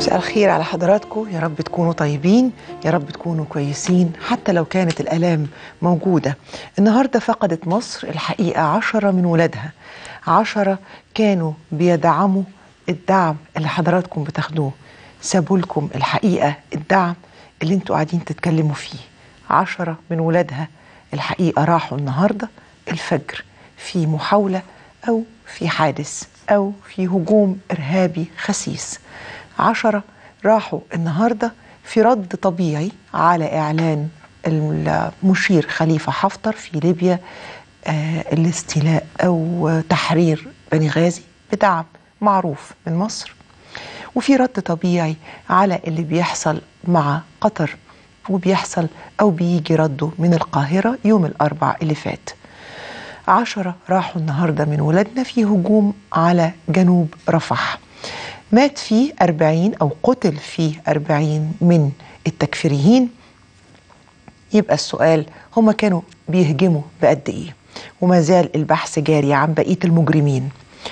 مساء الخير على حضراتكم يا رب تكونوا طيبين يا رب تكونوا كويسين حتى لو كانت الآلام موجودة النهاردة فقدت مصر الحقيقة عشرة من ولادها عشرة كانوا بيدعموا الدعم اللي حضراتكم بتاخدوه سابوا لكم الحقيقة الدعم اللي انتوا قاعدين تتكلموا فيه عشرة من ولادها الحقيقة راحوا النهاردة الفجر في محاولة أو في حادث أو في هجوم إرهابي خسيس عشرة راحوا النهاردة في رد طبيعي على إعلان المشير خليفة حفتر في ليبيا آه الاستيلاء أو تحرير بني غازي بدعم معروف من مصر وفي رد طبيعي على اللي بيحصل مع قطر وبيحصل أو بيجي رده من القاهرة يوم الأربع اللي فات عشرة راحوا النهاردة من ولادنا في هجوم على جنوب رفح مات فيه أربعين أو قتل فيه أربعين من التكفيريين يبقى السؤال هما كانوا بيهجموا بقد إيه وما زال البحث جاري عن بقية المجرمين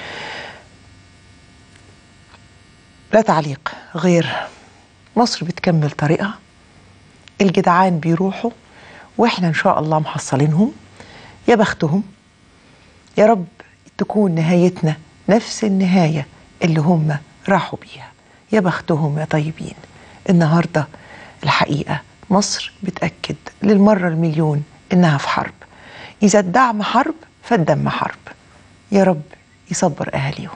لا تعليق غير مصر بتكمل طريقها الجدعان بيروحوا واحنا ان شاء الله محصلينهم يا بختهم يا رب تكون نهايتنا نفس النهايه اللي هم راحوا بيها يا بختهم يا طيبين النهارده الحقيقه مصر بتاكد للمره المليون انها في حرب اذا الدعم حرب فالدم حرب يا رب يصبر اهاليهم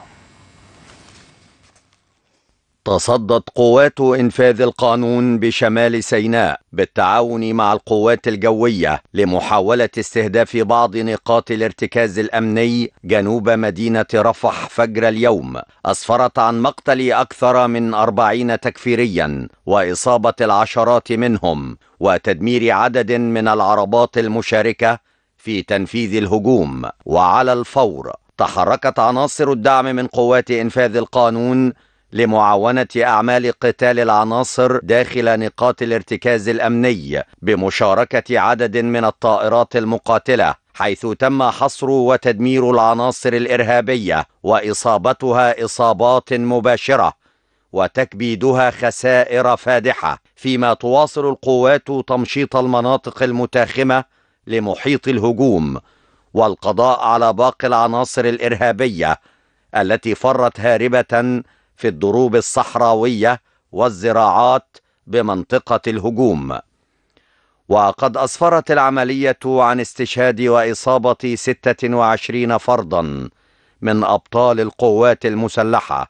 تصدت قوات انفاذ القانون بشمال سيناء بالتعاون مع القوات الجويه لمحاوله استهداف بعض نقاط الارتكاز الامني جنوب مدينه رفح فجر اليوم اسفرت عن مقتل اكثر من اربعين تكفيريا واصابه العشرات منهم وتدمير عدد من العربات المشاركه في تنفيذ الهجوم وعلى الفور تحركت عناصر الدعم من قوات انفاذ القانون لمعاونة أعمال قتال العناصر داخل نقاط الارتكاز الأمني بمشاركة عدد من الطائرات المقاتلة حيث تم حصر وتدمير العناصر الإرهابية وإصابتها إصابات مباشرة وتكبيدها خسائر فادحة فيما تواصل القوات تمشيط المناطق المتاخمة لمحيط الهجوم والقضاء على باقي العناصر الإرهابية التي فرت هاربة في الدروب الصحراوية والزراعات بمنطقة الهجوم وقد أسفرت العملية عن استشهاد وإصابة 26 فردا من أبطال القوات المسلحة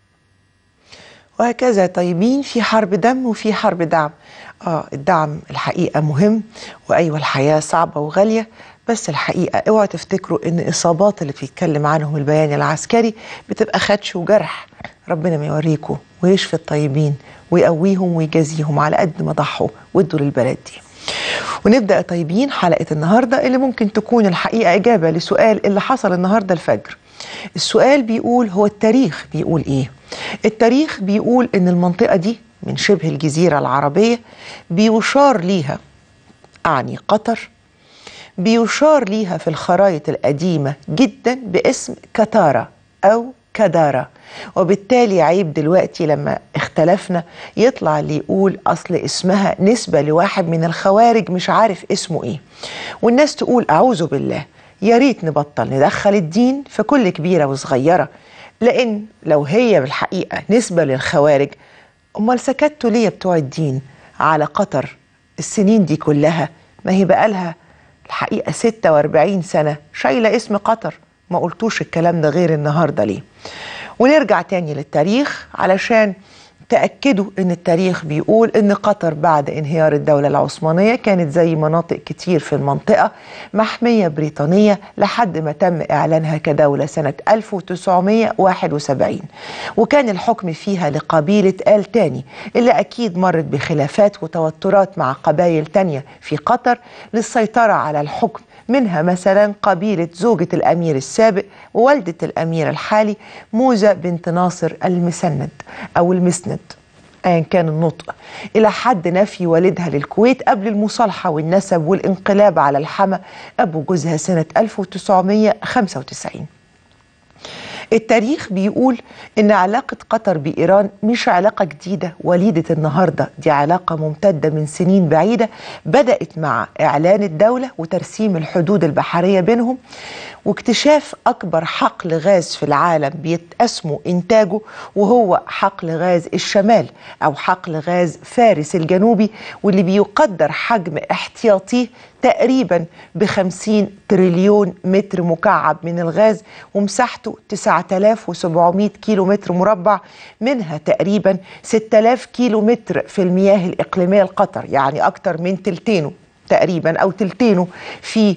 وهكذا طيبين في حرب دم وفي حرب دعم آه الدعم الحقيقة مهم وأيوة الحياة صعبة وغالية بس الحقيقة اوعوا تفتكروا ان اصابات اللي بيتكلم عنهم البيان العسكري بتبقى خدش وجرح ربنا ما يوريكم ويشفي الطيبين ويقويهم ويجازيهم على قد ما ضحوا وادوا للبلد دي ونبدا طيبين حلقه النهارده اللي ممكن تكون الحقيقه اجابه لسؤال اللي حصل النهارده الفجر السؤال بيقول هو التاريخ بيقول ايه التاريخ بيقول ان المنطقه دي من شبه الجزيره العربيه بيشار ليها اعني قطر بيشار ليها في الخرائط القديمة جدا باسم كتارا أو كدارا وبالتالي عيب دلوقتي لما اختلفنا يطلع اللي يقول أصل اسمها نسبة لواحد من الخوارج مش عارف اسمه ايه والناس تقول أعوذ بالله يا ريت نبطل ندخل الدين في كل كبيرة وصغيرة لأن لو هي بالحقيقة نسبة للخوارج أمال سكتوا ليه بتوع الدين على قطر السنين دي كلها ما هي بقالها الحقيقة 46 سنة شايلة اسم قطر ما قلتوش الكلام ده غير النهاردة ليه ونرجع تاني للتاريخ علشان تأكدوا ان التاريخ بيقول ان قطر بعد انهيار الدولة العثمانية كانت زي مناطق كتير في المنطقة محمية بريطانية لحد ما تم اعلانها كدولة سنة 1971 وكان الحكم فيها لقبيلة آل تاني اللي اكيد مرت بخلافات وتوترات مع قبائل تانية في قطر للسيطرة على الحكم منها مثلا قبيلة زوجة الأمير السابق ووالدة الأمير الحالي موزة بنت ناصر المسند أو المسند أيا كان النطق إلى حد نفي والدها للكويت قبل المصالحة والنسب والانقلاب على الحما أبو جوزها سنة 1995 التاريخ بيقول ان علاقه قطر بايران مش علاقه جديده وليده النهارده دي علاقه ممتده من سنين بعيده بدات مع اعلان الدوله وترسيم الحدود البحريه بينهم واكتشاف اكبر حقل غاز في العالم بيتقسموا انتاجه وهو حقل غاز الشمال او حقل غاز فارس الجنوبي واللي بيقدر حجم احتياطيه تقريبا ب 50 تريليون متر مكعب من الغاز ومساحته 9700 كيلو متر مربع منها تقريبا 6000 كيلو متر في المياه الإقليمية لقطر يعني أكتر من تلتينه تقريبا أو تلتينه في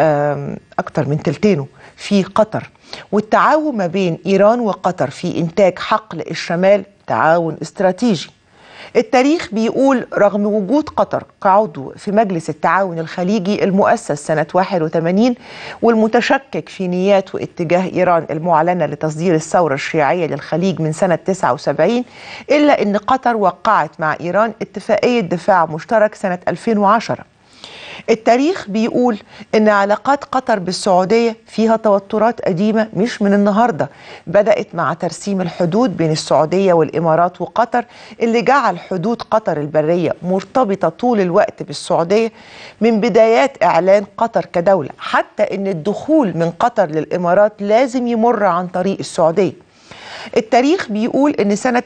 أكتر من تلتينه في قطر والتعاون ما بين إيران وقطر في إنتاج حقل الشمال تعاون استراتيجي التاريخ بيقول رغم وجود قطر كعضو في مجلس التعاون الخليجي المؤسس سنة 81 والمتشكك في نيات واتجاه إيران المعلنة لتصدير الثورة الشيعية للخليج من سنة 79 إلا أن قطر وقعت مع إيران اتفاقية دفاع مشترك سنة 2010 التاريخ بيقول ان علاقات قطر بالسعوديه فيها توترات قديمه مش من النهارده بدات مع ترسيم الحدود بين السعوديه والامارات وقطر اللي جعل حدود قطر البريه مرتبطه طول الوقت بالسعوديه من بدايات اعلان قطر كدوله حتى ان الدخول من قطر للامارات لازم يمر عن طريق السعوديه التاريخ بيقول ان سنه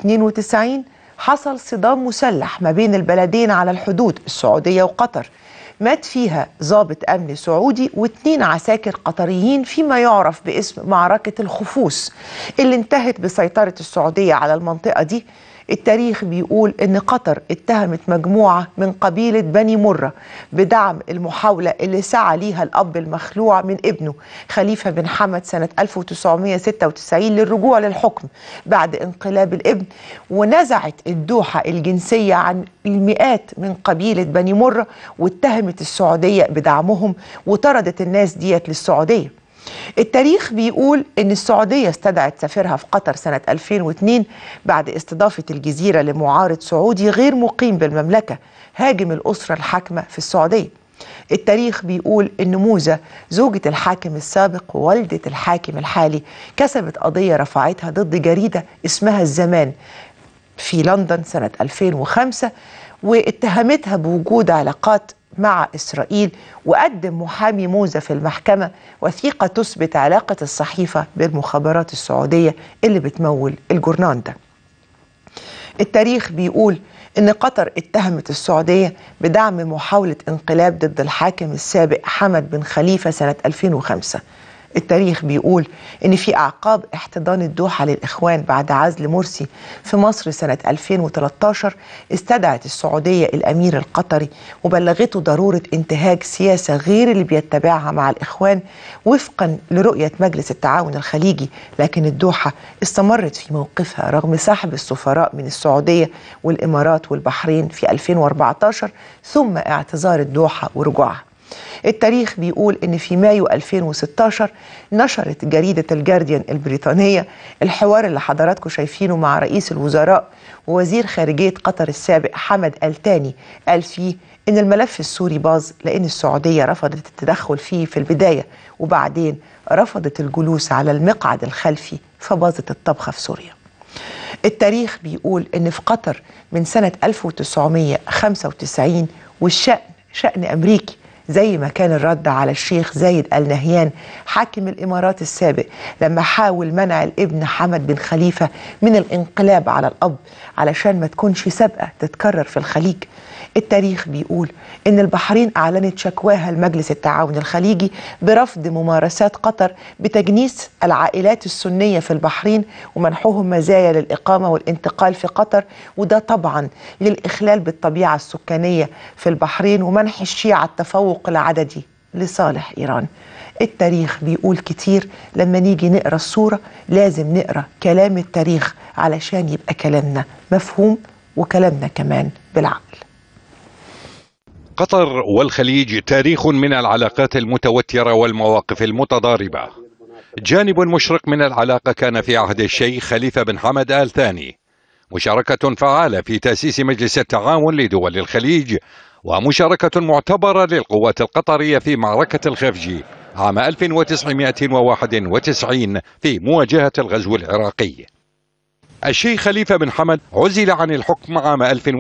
92 حصل صدام مسلح ما بين البلدين على الحدود السعوديه وقطر مات فيها ضابط امن سعودي واثنين عساكر قطريين فيما يعرف باسم معركه الخفوس اللي انتهت بسيطره السعوديه على المنطقه دي التاريخ بيقول ان قطر اتهمت مجموعه من قبيله بني مره بدعم المحاوله اللي سعى ليها الاب المخلوع من ابنه خليفه بن حمد سنه 1996 للرجوع للحكم بعد انقلاب الابن ونزعت الدوحه الجنسيه عن المئات من قبيله بني مره واتهمت السعوديه بدعمهم وطردت الناس ديت للسعوديه التاريخ بيقول ان السعوديه استدعت سفيرها في قطر سنه 2002 بعد استضافه الجزيره لمعارض سعودي غير مقيم بالمملكه هاجم الاسره الحاكمه في السعوديه التاريخ بيقول ان موزة زوجة الحاكم السابق ووالدة الحاكم الحالي كسبت قضية رفعتها ضد جريدة اسمها الزمان في لندن سنة 2005 واتهمتها بوجود علاقات مع إسرائيل وقدم محامي موزة في المحكمة وثيقة تثبت علاقة الصحيفة بالمخابرات السعودية اللي بتمول الجورنان ده التاريخ بيقول إن قطر اتهمت السعودية بدعم محاولة انقلاب ضد الحاكم السابق حمد بن خليفة سنة 2005 التاريخ بيقول ان في اعقاب احتضان الدوحه للاخوان بعد عزل مرسي في مصر سنه 2013 استدعت السعوديه الامير القطري وبلغته ضروره انتهاج سياسه غير اللي بيتبعها مع الاخوان وفقا لرؤيه مجلس التعاون الخليجي لكن الدوحه استمرت في موقفها رغم سحب السفراء من السعوديه والامارات والبحرين في 2014 ثم اعتذار الدوحه ورجوعها التاريخ بيقول ان في مايو 2016 نشرت جريده الجارديان البريطانيه الحوار اللي حضراتكم شايفينه مع رئيس الوزراء ووزير خارجيه قطر السابق حمد التاني قال فيه ان الملف السوري باظ لان السعوديه رفضت التدخل فيه في البدايه وبعدين رفضت الجلوس على المقعد الخلفي فباظت الطبخه في سوريا. التاريخ بيقول ان في قطر من سنه 1995 والشأن شأن امريكي زي ما كان الرد على الشيخ زايد ال نهيان حاكم الامارات السابق لما حاول منع الابن حمد بن خليفه من الانقلاب على الاب علشان ما تكونش سابقه تتكرر في الخليج التاريخ بيقول ان البحرين اعلنت شكواها لمجلس التعاون الخليجي برفض ممارسات قطر بتجنيس العائلات السنيه في البحرين ومنحهم مزايا للاقامه والانتقال في قطر وده طبعا للاخلال بالطبيعه السكانيه في البحرين ومنح الشيعه التفوق العددي لصالح ايران التاريخ بيقول كتير لما نيجي نقرا الصوره لازم نقرا كلام التاريخ علشان يبقى كلامنا مفهوم وكلامنا كمان بالعقل قطر والخليج تاريخ من العلاقات المتوتره والمواقف المتضاربه. جانب مشرق من العلاقه كان في عهد الشيخ خليفه بن حمد ال ثاني. مشاركه فعاله في تاسيس مجلس التعاون لدول الخليج ومشاركه معتبره للقوات القطريه في معركه الخفجي عام 1991 في مواجهة الغزو العراقي الشيخ خليفة بن حمد عزل عن الحكم عام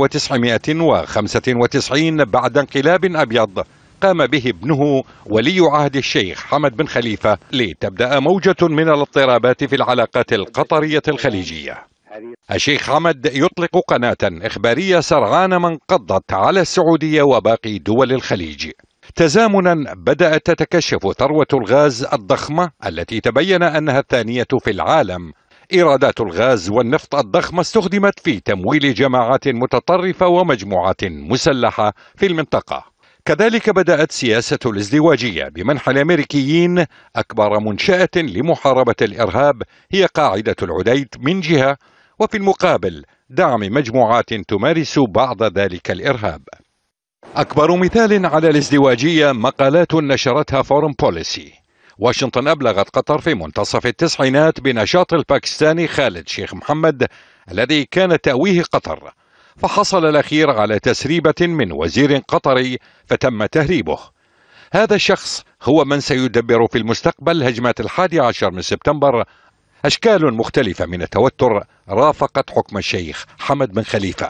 1995 بعد انقلاب أبيض قام به ابنه ولي عهد الشيخ حمد بن خليفة لتبدأ موجة من الاضطرابات في العلاقات القطرية الخليجية الشيخ حمد يطلق قناة إخبارية سرعان ما انقضت على السعودية وباقي دول الخليج تزامنا بدأت تتكشف ثروة الغاز الضخمة التي تبين أنها الثانية في العالم إيرادات الغاز والنفط الضخمة استخدمت في تمويل جماعات متطرفة ومجموعات مسلحة في المنطقة كذلك بدأت سياسة الازدواجية بمنح الأمريكيين أكبر منشأة لمحاربة الإرهاب هي قاعدة العديد من جهة وفي المقابل دعم مجموعات تمارس بعض ذلك الإرهاب أكبر مثال على الازدواجية مقالات نشرتها فورم بوليسي واشنطن أبلغت قطر في منتصف التسعينات بنشاط الباكستاني خالد شيخ محمد الذي كان تأويه قطر فحصل الأخير على تسريبة من وزير قطري فتم تهريبه هذا الشخص هو من سيدبر في المستقبل هجمات الحادي عشر من سبتمبر أشكال مختلفة من التوتر رافقت حكم الشيخ حمد بن خليفة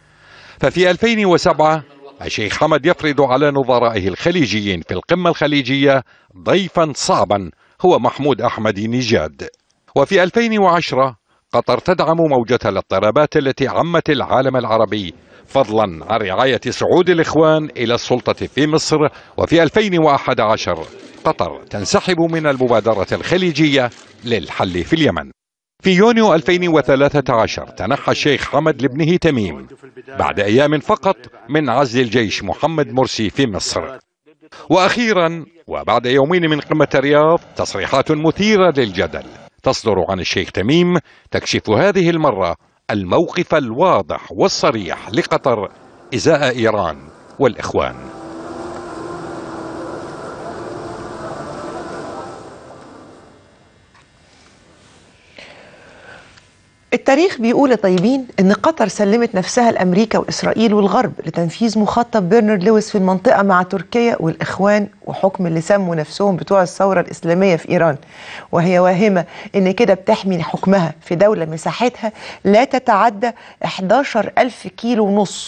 ففي 2007 الشيخ حمد يفرض على نظرائه الخليجيين في القمة الخليجية ضيفا صعبا هو محمود أحمد نجاد وفي 2010 قطر تدعم موجة الاضطرابات التي عمت العالم العربي فضلا عن رعاية صعود الإخوان إلى السلطة في مصر وفي 2011 قطر تنسحب من المبادرة الخليجية للحل في اليمن في يونيو 2013 تنحى الشيخ حمد لابنه تميم بعد أيام فقط من عزل الجيش محمد مرسي في مصر وأخيرا وبعد يومين من قمة الرياض تصريحات مثيرة للجدل تصدر عن الشيخ تميم تكشف هذه المرة الموقف الواضح والصريح لقطر إزاء إيران والإخوان التاريخ بيقول يا طيبين ان قطر سلمت نفسها لامريكا واسرائيل والغرب لتنفيذ مخطط برنر لويس في المنطقه مع تركيا والاخوان وحكم اللي سموا نفسهم بتوع الثوره الاسلاميه في ايران وهي واهمه ان كده بتحمي حكمها في دوله مساحتها لا تتعدى 11 ألف كيلو ونص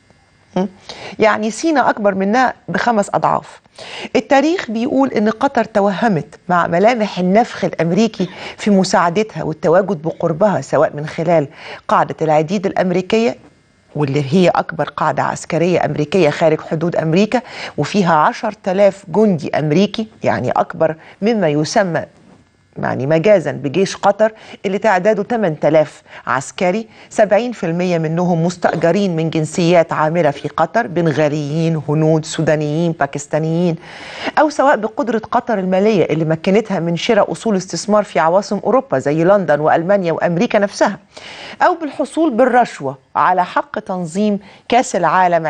يعني سينا أكبر منها بخمس أضعاف التاريخ بيقول ان قطر توهمت مع ملامح النفخ الامريكي في مساعدتها والتواجد بقربها سواء من خلال قاعده العديد الامريكيه واللي هي أكبر قاعدة عسكرية أمريكية خارج حدود أمريكا وفيها عشر تلاف جندي أمريكي يعني أكبر مما يسمى يعني مجازا بجيش قطر اللي تعداده 8000 عسكري 70% منهم مستأجرين من جنسيات عاملة في قطر بنغاليين هنود سودانيين باكستانيين أو سواء بقدرة قطر المالية اللي مكنتها من شراء أصول استثمار في عواصم أوروبا زي لندن وألمانيا وأمريكا نفسها أو بالحصول بالرشوة على حق تنظيم كاس العالم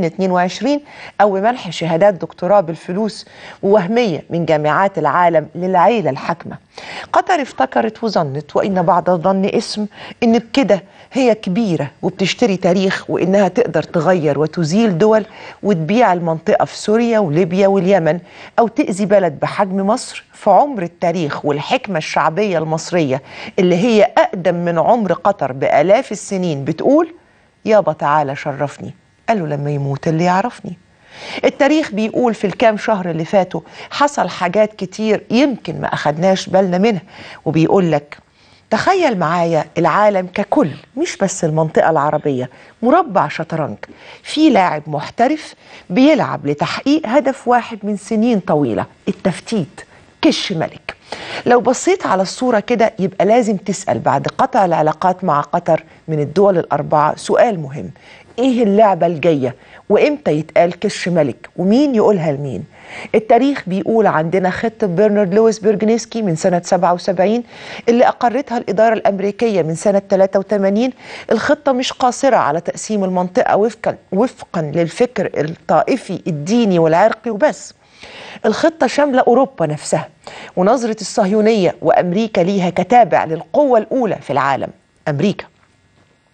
2022 أو بمنح شهادات دكتوراه بالفلوس ووهمية من جامعات العالم للعيلة الحاكمة قطر افتكرت وظنت وإن بعض الظن اسم إن بكده هي كبيرة وبتشتري تاريخ وإنها تقدر تغير وتزيل دول وتبيع المنطقة في سوريا وليبيا واليمن أو تأذي بلد بحجم مصر في عمر التاريخ والحكمة الشعبية المصرية اللي هي أقدم من عمر قطر بآلاف السنين بتقول يابا تعالى شرفني قالوا لما يموت اللي يعرفني التاريخ بيقول في الكام شهر اللي فاتوا حصل حاجات كتير يمكن ما أخدناش بالنا منها وبيقول لك تخيل معايا العالم ككل مش بس المنطقة العربية مربع شطرنج في لاعب محترف بيلعب لتحقيق هدف واحد من سنين طويلة التفتيت كش ملك لو بصيت على الصورة كده يبقى لازم تسأل بعد قطع العلاقات مع قطر من الدول الأربعة سؤال مهم إيه اللعبة الجاية وإمتى يتقال كش ملك ومين يقولها لمين التاريخ بيقول عندنا خطة برنارد لويس بيرجنسكي من سنة 77 اللي أقرتها الإدارة الأمريكية من سنة 83 الخطة مش قاصرة على تقسيم المنطقة وفقا, وفقا للفكر الطائفي الديني والعرقي وبس الخطة شاملة أوروبا نفسها ونظرة الصهيونية وأمريكا ليها كتابع للقوة الأولى في العالم أمريكا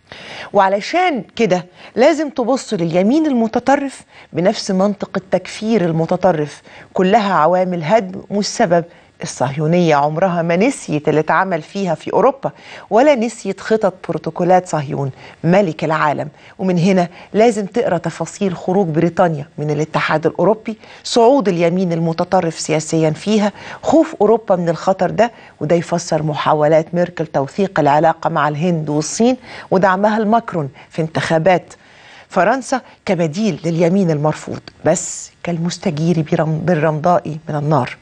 وعلشان كده لازم تبص لليمين المتطرف بنفس منطق التكفير المتطرف كلها عوامل هدم مش سبب الصهيونية عمرها ما نسيت اللي اتعمل فيها في أوروبا ولا نسيت خطط بروتوكولات صهيون ملك العالم ومن هنا لازم تقرأ تفاصيل خروج بريطانيا من الاتحاد الأوروبي صعود اليمين المتطرف سياسيا فيها خوف أوروبا من الخطر ده وده يفسر محاولات ميركل توثيق العلاقة مع الهند والصين ودعمها الماكرون في انتخابات فرنسا كبديل لليمين المرفوض بس كالمستجير بالرمضاء من النار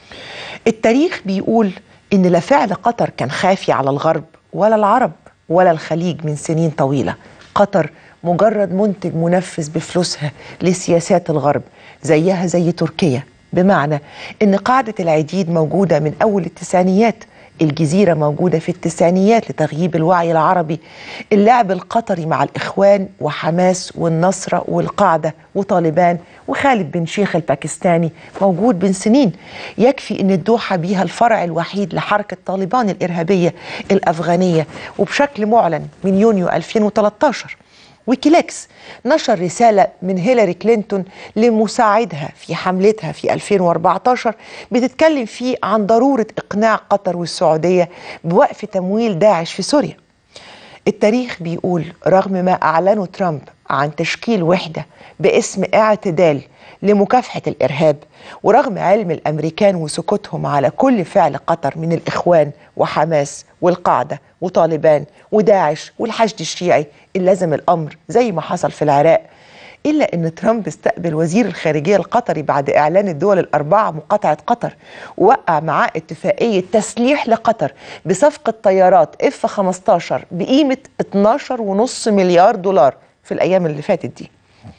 التاريخ بيقول ان لا فعل قطر كان خافي على الغرب ولا العرب ولا الخليج من سنين طويله قطر مجرد منتج منفذ بفلوسها لسياسات الغرب زيها زي تركيا بمعنى ان قاعده العديد موجوده من اول التسعينيات الجزيرة موجودة في التسعينيات لتغييب الوعي العربي اللعب القطري مع الإخوان وحماس والنصرة والقاعدة وطالبان وخالد بن شيخ الباكستاني موجود من سنين يكفي أن الدوحة بيها الفرع الوحيد لحركة طالبان الإرهابية الأفغانية وبشكل معلن من يونيو 2013 ويكيليكس نشر رسالة من هيلاري كلينتون لمساعدها في حملتها في 2014 بتتكلم فيه عن ضرورة إقناع قطر والسعودية بوقف تمويل داعش في سوريا التاريخ بيقول رغم ما أعلنه ترامب عن تشكيل وحدة باسم اعتدال لمكافحة الإرهاب ورغم علم الأمريكان وسكوتهم على كل فعل قطر من الإخوان وحماس والقاعدة وطالبان وداعش والحشد الشيعي اللي لزم الأمر زي ما حصل في العراق إلا أن ترامب استقبل وزير الخارجية القطري بعد إعلان الدول الأربعة مقاطعة قطر ووقع معاه اتفاقية تسليح لقطر بصفقة طيارات اف 15 بقيمة 12.5 مليار دولار في الأيام اللي فاتت دي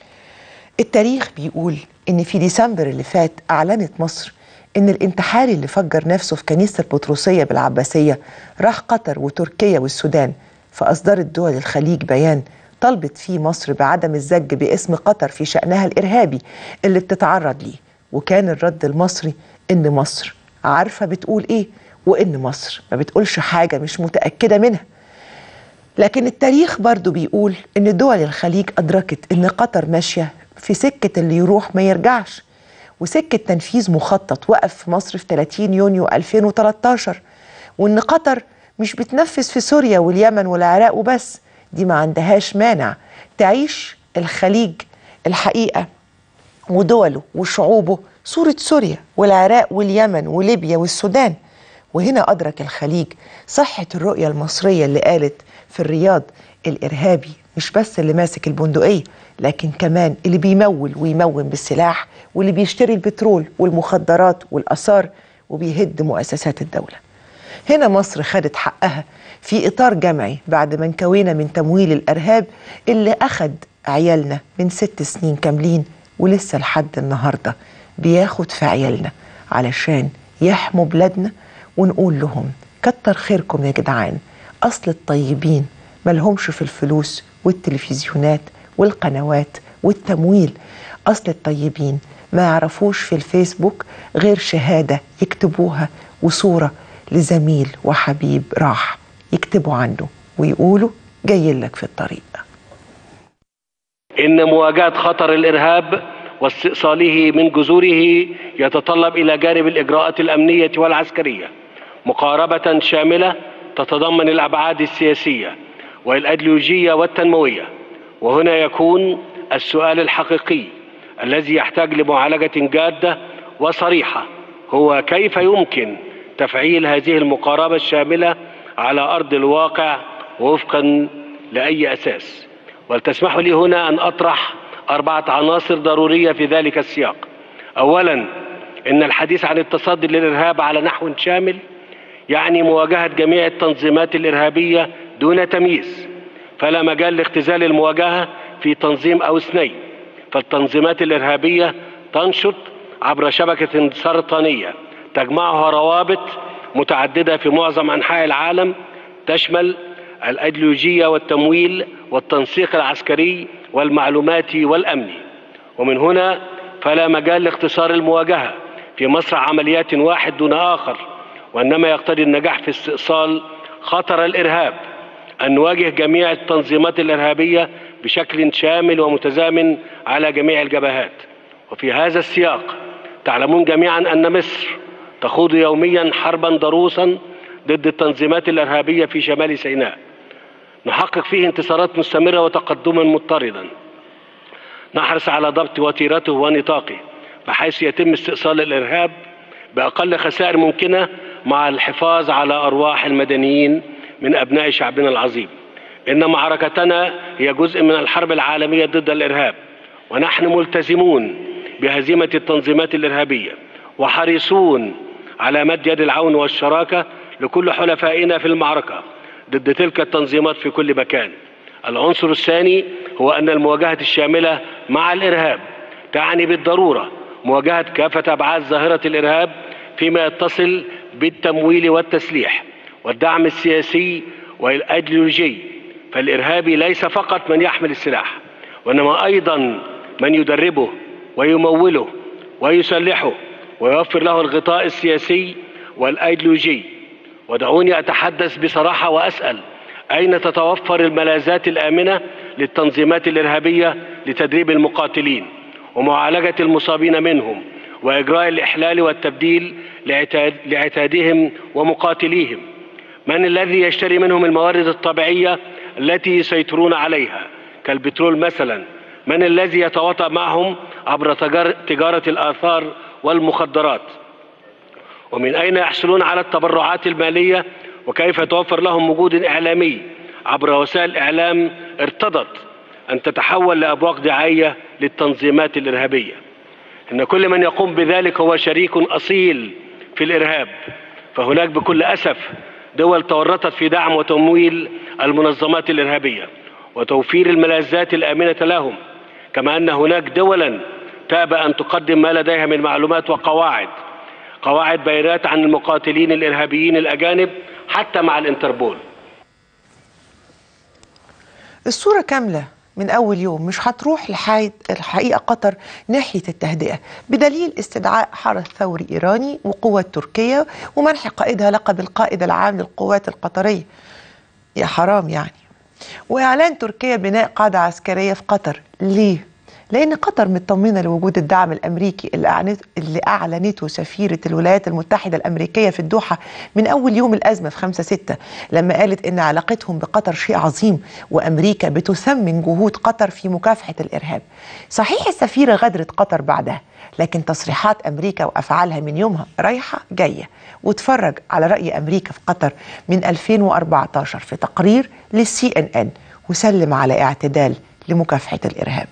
التاريخ بيقول ان في ديسمبر اللي فات اعلنت مصر ان الانتحاري اللي فجر نفسه في كنيسه البطرسيه بالعباسيه راح قطر وتركيا والسودان فاصدرت دول الخليج بيان طلبت فيه مصر بعدم الزج باسم قطر في شانها الارهابي اللي بتتعرض ليه وكان الرد المصري ان مصر عارفه بتقول ايه وان مصر ما بتقولش حاجه مش متاكده منها لكن التاريخ برضو بيقول ان دول الخليج ادركت ان قطر ماشيه في سكة اللي يروح ما يرجعش وسكة تنفيذ مخطط وقف في مصر في 30 يونيو 2013 وإن قطر مش بتنفذ في سوريا واليمن والعراق وبس دي ما عندهاش مانع تعيش الخليج الحقيقة ودوله وشعوبه صورة سوريا والعراق واليمن وليبيا والسودان وهنا أدرك الخليج صحة الرؤية المصرية اللي قالت في الرياض الإرهابي مش بس اللي ماسك البندقية لكن كمان اللي بيمول ويمون بالسلاح واللي بيشتري البترول والمخدرات والآثار وبيهد مؤسسات الدولة هنا مصر خدت حقها في إطار جمعي بعد ما انكوينا من تمويل الإرهاب اللي أخد عيالنا من ست سنين كاملين ولسه لحد النهاردة بياخد في عيالنا علشان يحموا بلادنا ونقول لهم كتر خيركم يا جدعان أصل الطيبين ملهمش في الفلوس والتلفزيونات والقنوات والتمويل أصل الطيبين ما يعرفوش في الفيسبوك غير شهادة يكتبوها وصورة لزميل وحبيب راح يكتبوا عنه ويقولوا جاي لك في الطريق إن مواجهة خطر الإرهاب واستئصاله من جذوره يتطلب إلى جانب الإجراءات الأمنية والعسكرية مقاربة شاملة تتضمن الأبعاد السياسية والأيديولوجية والتنموية وهنا يكون السؤال الحقيقي الذي يحتاج لمعالجة جادة وصريحة هو كيف يمكن تفعيل هذه المقاربة الشاملة على أرض الواقع وفقا لأي أساس ولتسمحوا لي هنا أن أطرح أربعة عناصر ضرورية في ذلك السياق أولا إن الحديث عن التصدي للإرهاب على نحو شامل يعني مواجهة جميع التنظيمات الإرهابية دون تمييز فلا مجال لاختزال المواجهة في تنظيم أو اثنين فالتنظيمات الإرهابية تنشط عبر شبكة سرطانية تجمعها روابط متعددة في معظم أنحاء العالم تشمل الأيديولوجية والتمويل والتنسيق العسكري والمعلوماتي والأمني ومن هنا فلا مجال لاختصار المواجهة في مسرح عمليات واحد دون آخر وإنما يقتضي النجاح في استئصال خطر الإرهاب أن نواجه جميع التنظيمات الإرهابية بشكل شامل ومتزامن على جميع الجبهات وفي هذا السياق تعلمون جميعا أن مصر تخوض يوميا حربا ضروسا ضد التنظيمات الإرهابية في شمال سيناء نحقق فيه انتصارات مستمرة وتقدما مضطردا نحرص على ضبط وتيرته ونطاقه بحيث يتم استئصال الإرهاب بأقل خسائر ممكنة مع الحفاظ على أرواح المدنيين من أبناء شعبنا العظيم إن معركتنا هي جزء من الحرب العالمية ضد الإرهاب ونحن ملتزمون بهزيمة التنظيمات الإرهابية وحريصون على مد يد العون والشراكة لكل حلفائنا في المعركة ضد تلك التنظيمات في كل مكان العنصر الثاني هو أن المواجهة الشاملة مع الإرهاب تعني بالضرورة مواجهة كافة أبعاد ظاهرة الإرهاب فيما يتصل بالتمويل والتسليح والدعم السياسي والأيديولوجي فالإرهابي ليس فقط من يحمل السلاح وإنما أيضا من يدربه ويموله ويسلحه ويوفر له الغطاء السياسي والأيديولوجي ودعوني أتحدث بصراحة وأسأل أين تتوفر الملاذات الآمنة للتنظيمات الإرهابية لتدريب المقاتلين ومعالجة المصابين منهم وإجراء الإحلال والتبديل لعتاد لعتادهم ومقاتليهم من الذي يشتري منهم الموارد الطبيعية التي يسيطرون عليها كالبترول مثلا من الذي يتواطأ معهم عبر تجارة الآثار والمخدرات ومن أين يحصلون على التبرعات المالية وكيف يتوفر لهم وجود إعلامي عبر وسائل إعلام ارتضت أن تتحول لأبواق دعاية للتنظيمات الإرهابية إن كل من يقوم بذلك هو شريك أصيل في الإرهاب فهناك بكل أسف دول تورطت في دعم وتمويل المنظمات الإرهابية وتوفير الملاذات الآمنة لهم كما أن هناك دولا تابى أن تقدم ما لديها من معلومات وقواعد قواعد بيانات عن المقاتلين الإرهابيين الأجانب حتى مع الانتربول الصورة كاملة من أول يوم مش هتروح لحد الحقيقة قطر ناحية التهدئة بدليل استدعاء حرس ثوري إيراني وقوات تركية ومنح قائدها لقب القائد العام للقوات القطرية يا حرام يعني وإعلان تركيا بناء قاعدة عسكرية في قطر ليه؟ لأن قطر مطمنة لوجود الدعم الأمريكي اللي, أعنت اللي أعلنته سفيرة الولايات المتحدة الأمريكية في الدوحة من أول يوم الأزمة في 5 6 لما قالت إن علاقتهم بقطر شيء عظيم وأمريكا بتثمن جهود قطر في مكافحة الإرهاب صحيح السفيرة غادرت قطر بعدها لكن تصريحات أمريكا وأفعالها من يومها رايحة جاية واتفرج على رأي أمريكا في قطر من 2014 في تقرير للسي ان ان وسلم على اعتدال لمكافحة الإرهاب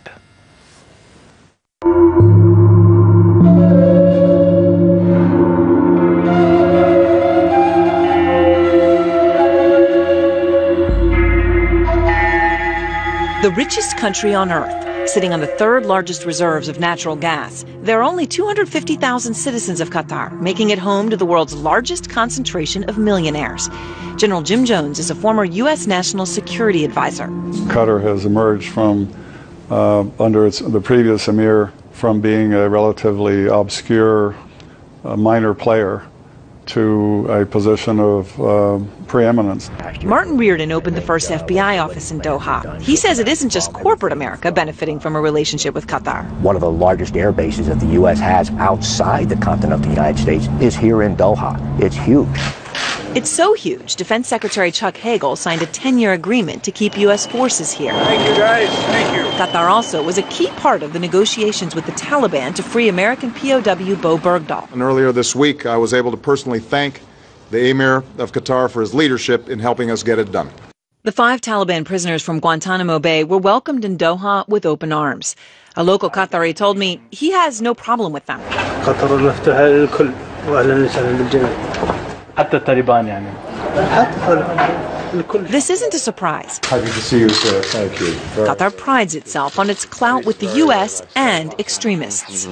The richest country on earth, sitting on the third largest reserves of natural gas, there are only 250,000 citizens of Qatar, making it home to the world's largest concentration of millionaires. General Jim Jones is a former U.S. national security advisor. Qatar has emerged from uh, under its, the previous emir from being a relatively obscure uh, minor player to a position of uh, preeminence. Martin Reardon opened the first FBI office in Doha. He says it isn't just corporate America benefiting from a relationship with Qatar. One of the largest air bases that the U.S. has outside the continent of the United States is here in Doha. It's huge. It's so huge, Defense Secretary Chuck Hagel signed a 10 year agreement to keep U.S. forces here. Thank you, guys. Thank you. Qatar also was a key part of the negotiations with the Taliban to free American POW Bo Bergdahl. And earlier this week, I was able to personally thank the Emir of Qatar for his leadership in helping us get it done. The five Taliban prisoners from Guantanamo Bay were welcomed in Doha with open arms. A local Qatari told me he has no problem with them. قطر مفتوحة للكل وأهلا وسهلا بالجميع. حتى الطالبان يعني. حتى الكل. This isn't a surprise. Happy to see you, sir. Thank you. Qatar prides itself on its clout with the U.S. and extremists.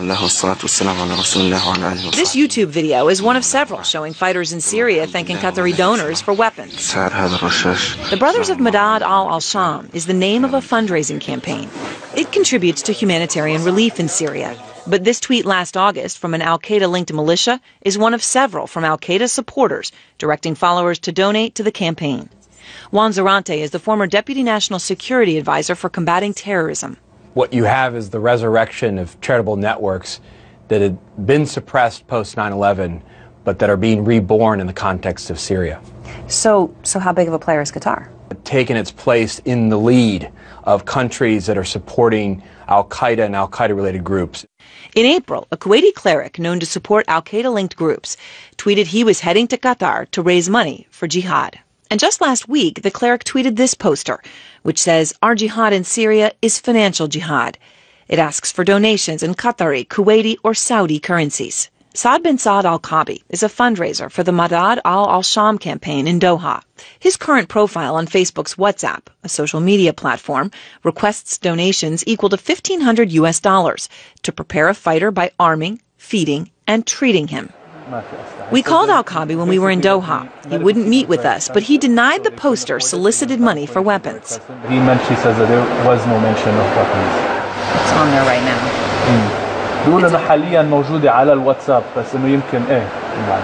This YouTube video is one of several showing fighters in Syria thanking Qatari donors for weapons. The Brothers of Madad al al Sham is the name of a fundraising campaign. It contributes to humanitarian relief in Syria. But this tweet last August from an Al Qaeda linked militia is one of several from Al Qaeda supporters directing followers to donate to the campaign. Juan Zarante is the former Deputy National Security Advisor for combating terrorism. What you have is the resurrection of charitable networks that had been suppressed post 9 11, but that are being reborn in the context of Syria. So, so how big of a player is Qatar? Taken its place in the lead of countries that are supporting Al Qaeda and Al Qaeda related groups. In April, a Kuwaiti cleric known to support Al Qaeda linked groups tweeted he was heading to Qatar to raise money for jihad. And just last week, the cleric tweeted this poster, which says, Our jihad in Syria is financial jihad. It asks for donations in Qatari, Kuwaiti, or Saudi currencies. Saad bin Saad Al Kabi is a fundraiser for the Madad Al Al Sham campaign in Doha. His current profile on Facebook's WhatsApp, a social media platform, requests donations equal to 1500 US dollars to prepare a fighter by arming, feeding, and treating him. We called Al Kabi when we were in Doha. He wouldn't meet with us, but he denied the poster solicited money for weapons. He mentioned, he says that there was no mention of weapons. It's on there right now. بيقول انه حاليا موجوده على الواتساب بس انه يمكن ايه يعني.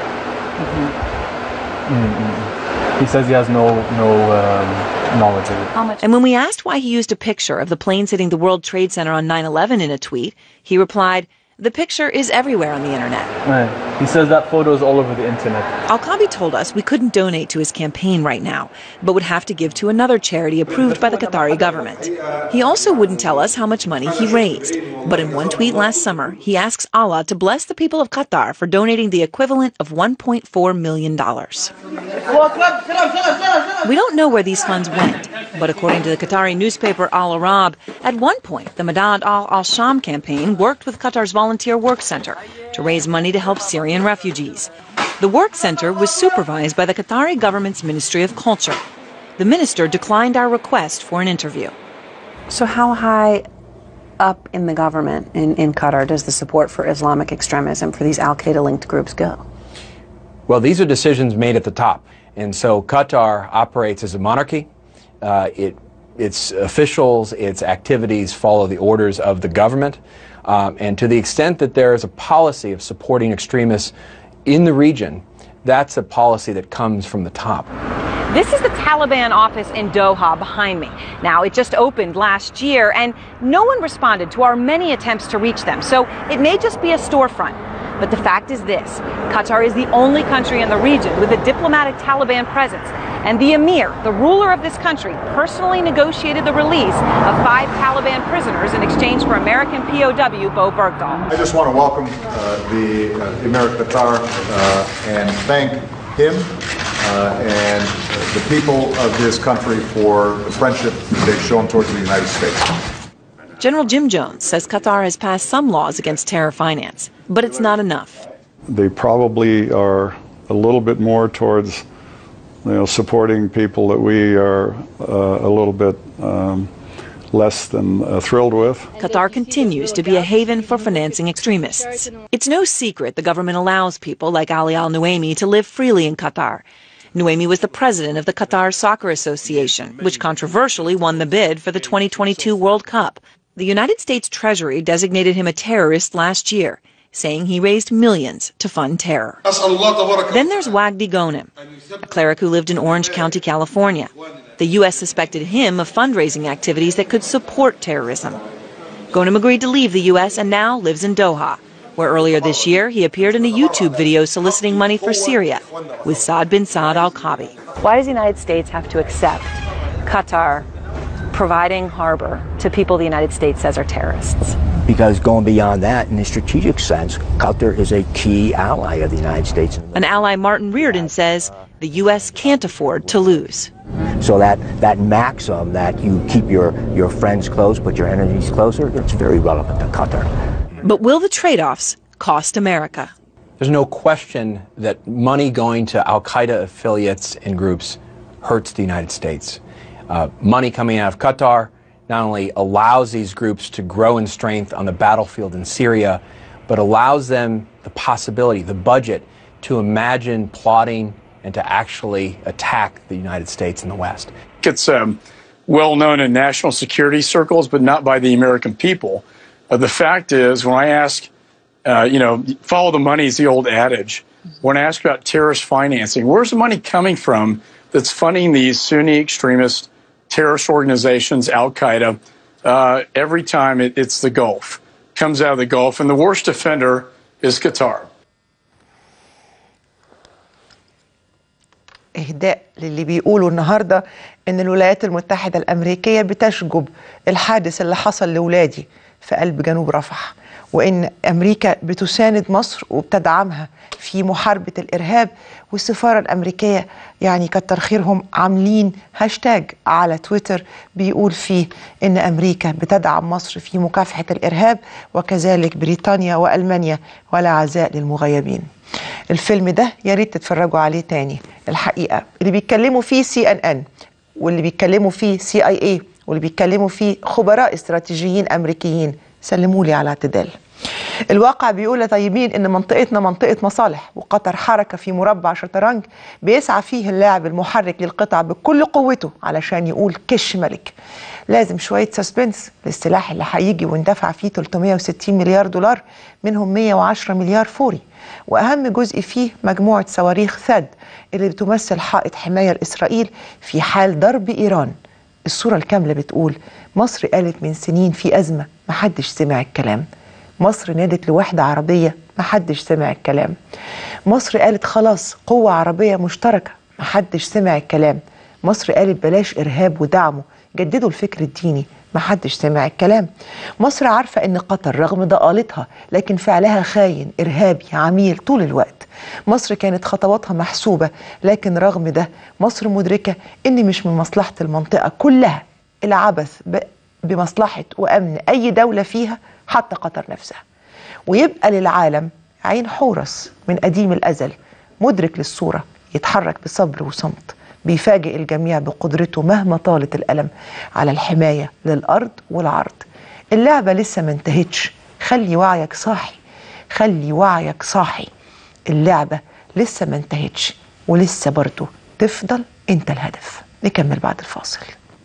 He says he has no no um, knowledge of it. And when we asked why he used a picture of the planes hitting the World Trade Center on 9 11 in a tweet, he replied, The picture is everywhere on the internet. Right. He says that photo is all over the internet. Al Kabi told us we couldn't donate to his campaign right now, but would have to give to another charity approved by the Qatari government. He also wouldn't tell us how much money he raised. But in one tweet last summer, he asks Allah to bless the people of Qatar for donating the equivalent of $1.4 million. We don't know where these funds went, but according to the Qatari newspaper Al Arab, at one point the Madad Al Al Sham campaign worked with Qatar's Volunteer Work Center to raise money to help Syrian refugees. The work center was supervised by the Qatari government's Ministry of Culture. The minister declined our request for an interview. So, how high up in the government in, in Qatar does the support for Islamic extremism for these Al Qaeda linked groups go? Well, these are decisions made at the top. And so Qatar operates as a monarchy. Uh, it, its officials, its activities follow the orders of the government. Um, and to the extent that there is a policy of supporting extremists in the region, that's a policy that comes from the top. This is the Taliban office in Doha behind me. Now, it just opened last year, and no one responded to our many attempts to reach them, so it may just be a storefront. But the fact is this Qatar is the only country in the region with a diplomatic Taliban presence. And the emir, the ruler of this country, personally negotiated the release of five Taliban prisoners in exchange for American POW Bo Bergdahl. I just want to welcome uh, the uh, Emir of Qatar uh, and thank him uh, and the people of this country for the friendship they've shown towards the United States. General Jim Jones says Qatar has passed some laws against terror finance, but it's not enough. They probably are a little bit more towards you know, supporting people that we are uh, a little bit um, less than uh, thrilled with. Qatar continues to be a haven for financing extremists. It's no secret the government allows people like Ali Al Nuaimi to live freely in Qatar. Nuaimi was the president of the Qatar Soccer Association, which controversially won the bid for the 2022 World Cup. The United States Treasury designated him a terrorist last year, saying he raised millions to fund terror. Then there's Wagdi Ghonim, a cleric who lived in Orange County, California. The U.S. suspected him of fundraising activities that could support terrorism. Ghonim agreed to leave the U.S. and now lives in Doha, where earlier this year he appeared in a YouTube video soliciting money for Syria with Saad bin Saad al Kabi. Why does the United States have to accept Qatar providing harbor to people the United States says are terrorists? Because going beyond that, in a strategic sense, Qatar is a key ally of the United States. An ally, Martin Reardon, says the U.S. can't afford to lose. So that, that maxim that you keep your, your friends close but your enemies closer, it's very relevant to Qatar. But will the trade offs cost America? There's no question that money going to Al Qaeda affiliates and groups hurts the United States. Uh, money coming out of Qatar not only allows these groups to grow in strength on the battlefield in Syria, but allows them the possibility, the budget, to imagine plotting and to actually attack the United States and the West. It's um, well known in national security circles, but not by the American people. Uh, the fact is, when I ask, uh, you know, follow the money is the old adage. When I ask about terrorist financing, where's the money coming from that's funding these Sunni extremist terrorist organizations, Al Qaeda. Uh, every time it, it's the Gulf, comes out of the Gulf, and the worst offender is Qatar. إهداء للي بيقولوا النهاردة إن الولايات المتحدة الأمريكية بتشجب الحادث اللي حصل لولادي في قلب جنوب رفح وإن أمريكا بتساند مصر وبتدعمها في محاربة الإرهاب والسفارة الأمريكية يعني كتر خيرهم عاملين هاشتاج على تويتر بيقول فيه إن أمريكا بتدعم مصر في مكافحة الإرهاب وكذلك بريطانيا وألمانيا ولا عزاء للمغيبين الفيلم ده يا ريت تتفرجوا عليه تاني الحقيقة اللي بيتكلموا فيه سي ان ان واللي بيتكلموا فيه سي اي اي واللي بيتكلموا فيه خبراء استراتيجيين امريكيين سلموا لي على اعتدال الواقع بيقول يا طيبين ان منطقتنا منطقه مصالح وقطر حركه في مربع شطرنج بيسعى فيه اللاعب المحرك للقطع بكل قوته علشان يقول كش ملك لازم شويه سسبنس للسلاح اللي هيجي وندفع فيه 360 مليار دولار منهم 110 مليار فوري واهم جزء فيه مجموعه صواريخ ثاد اللي بتمثل حائط حمايه لاسرائيل في حال ضرب ايران الصوره الكامله بتقول مصر قالت من سنين في ازمه محدش سمع الكلام مصر نادت لوحده عربيه محدش سمع الكلام مصر قالت خلاص قوه عربيه مشتركه محدش سمع الكلام مصر قالت بلاش ارهاب ودعمه جددوا الفكر الديني محدش سمع الكلام مصر عارفة ان قطر رغم ضآلتها لكن فعلها خاين إرهابي عميل طول الوقت مصر كانت خطواتها محسوبة لكن رغم ده مصر مدركة ان مش من مصلحة المنطقة كلها العبث بمصلحة وأمن أي دولة فيها حتى قطر نفسها ويبقى للعالم عين حورس من قديم الأزل مدرك للصورة يتحرك بصبر وصمت بيفاجئ الجميع بقدرته مهما طالت الألم على الحماية للأرض والعرض اللعبة لسه ما انتهتش خلي وعيك صاحي خلي وعيك صاحي اللعبة لسه ما انتهتش ولسه برضه تفضل انت الهدف نكمل بعد الفاصل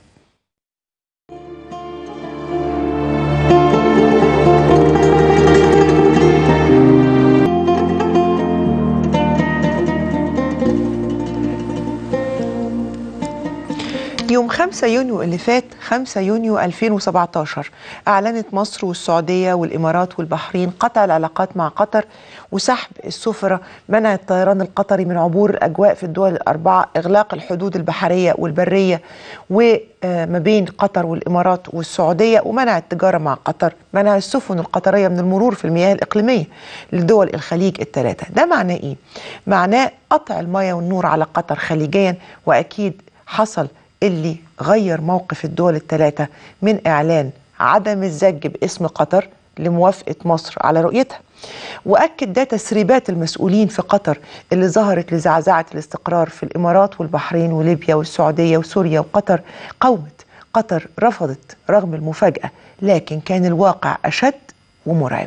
يوم 5 يونيو اللي فات 5 يونيو 2017 أعلنت مصر والسعودية والإمارات والبحرين قطع العلاقات مع قطر وسحب السفرة منع الطيران القطري من عبور الأجواء في الدول الأربعة إغلاق الحدود البحرية والبرية وما بين قطر والإمارات والسعودية ومنع التجارة مع قطر منع السفن القطرية من المرور في المياه الإقليمية لدول الخليج الثلاثة ده معناه إيه؟ معناه قطع المياه والنور على قطر خليجيا وأكيد حصل اللي غير موقف الدول الثلاثة من إعلان عدم الزج باسم قطر لموافقة مصر على رؤيتها وأكد ده تسريبات المسؤولين في قطر اللي ظهرت لزعزعة الاستقرار في الإمارات والبحرين وليبيا والسعودية وسوريا وقطر قومت قطر رفضت رغم المفاجأة لكن كان الواقع أشد ومرعب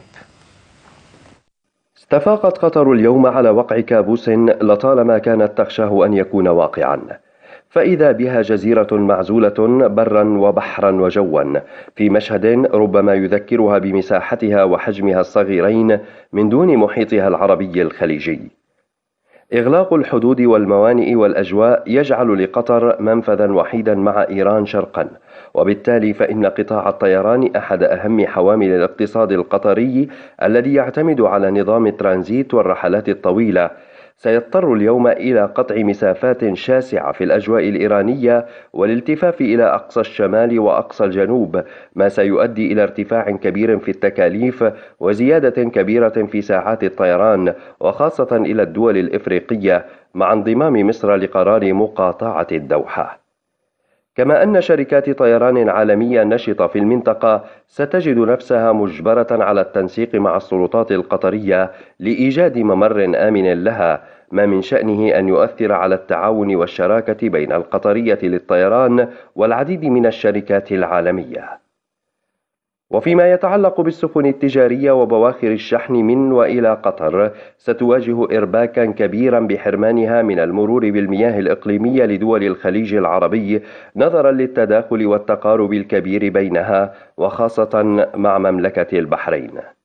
استفاقت قطر اليوم على وقع كابوس لطالما كانت تخشاه أن يكون واقعاً فإذا بها جزيرة معزولة برا وبحرا وجوا في مشهد ربما يذكرها بمساحتها وحجمها الصغيرين من دون محيطها العربي الخليجي. إغلاق الحدود والموانئ والأجواء يجعل لقطر منفذا وحيدا مع إيران شرقا وبالتالي فإن قطاع الطيران أحد أهم حوامل الاقتصاد القطري الذي يعتمد على نظام الترانزيت والرحلات الطويلة سيضطر اليوم إلى قطع مسافات شاسعة في الأجواء الإيرانية والالتفاف إلى أقصى الشمال وأقصى الجنوب ما سيؤدي إلى ارتفاع كبير في التكاليف وزيادة كبيرة في ساعات الطيران وخاصة إلى الدول الإفريقية مع انضمام مصر لقرار مقاطعة الدوحة كما أن شركات طيران عالمية نشطة في المنطقة ستجد نفسها مجبرة على التنسيق مع السلطات القطرية لإيجاد ممر آمن لها ما من شأنه أن يؤثر على التعاون والشراكة بين القطرية للطيران والعديد من الشركات العالمية وفيما يتعلق بالسفن التجارية وبواخر الشحن من وإلى قطر ستواجه إرباكا كبيرا بحرمانها من المرور بالمياه الإقليمية لدول الخليج العربي نظرا للتداخل والتقارب الكبير بينها وخاصة مع مملكة البحرين